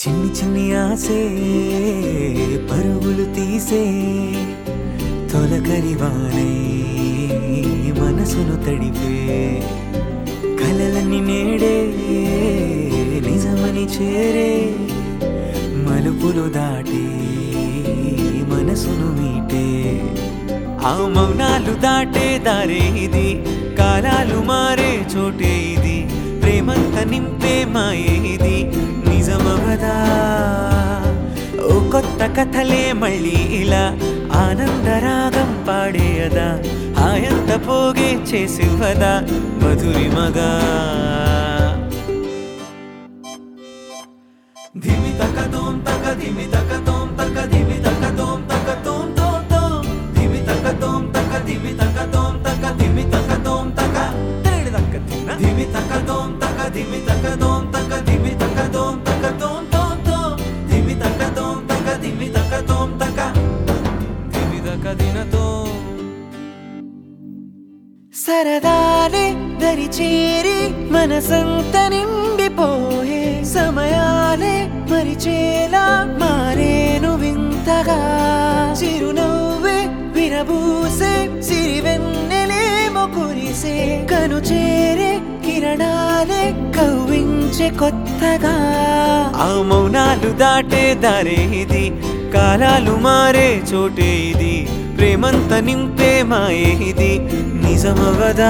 చిన్ని చిన్ని ఆసే పరుగులు తీసే తొలకరివానే మనసును తడిపే కలలన్నీ నేడే నిజమని చేరే మలుపులు దాటే మనసును మీటే ఆ మౌనాలు దాటే దారే ఇది కాలాలు మారే చోటే ఇది ప్రేమంత నింపే మాయే ఇది నిజమవదా ఓ కొత్త కథలే మళ్ళీ ఇలా ఆనందరాగం పాడేయదా ఆయంత పోగే చేసివ్వదా మధురిమగా ధిమి తక తోం తక ధిమి తక తోం తక ధిమి తక తోం తక తోం తోం తోం ధిమి తక తోం తక ధిమి తక తోం తక ధిమి తక తోం తక తెరడి తక్క తిన్న ధిమి తక తోం తక ధిమి తక తోం తక ధిమి తక తోం తక తోం తోం తోం ధిమి తక తోం తక ధిమి తక తోం తక ధిమి తక దిన తోం సరదాలే దరి చేరి మనసంత నిండిపోయే సమయాలే మరిచేలా మారేను వింతగా చిరునవ్వే విరబూసే సిరివెన్నెలేమో కురిసే కను చేరే కిరణాలే కవ్వించే కొత్తగా ఆ మౌనాలు దాటే దారే ఇది కాలాలు మారే చోటే ఇది ప్రేమంత నింపే మాయే ఇది నిజమవదా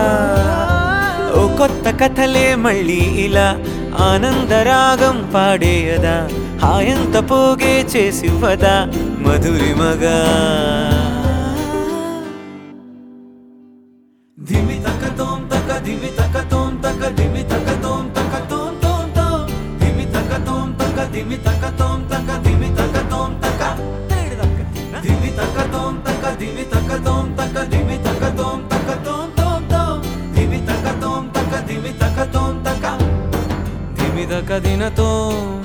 ఓ కొత్త కథలే మళ్ళీ ఇలా ఆనందరాగం పాడేయదా హాయంత పోగే చేసివ్వదా మధురిమగా ధిమి తక తోం తక ధిమి తక తోం తక ధిమి తక తోం తక తోం తోం తోం ధిమి తక తోం తక ధిమి తక తోం తక ధిమి తక తోం తక ధిమి తక తోం తక ధిమి తక తోం తక ధిమి తక తోం తక తోం తోం తోం ధిమి తక తోం తక ధిమి తక తోం తక ధిమి తక దిన తోం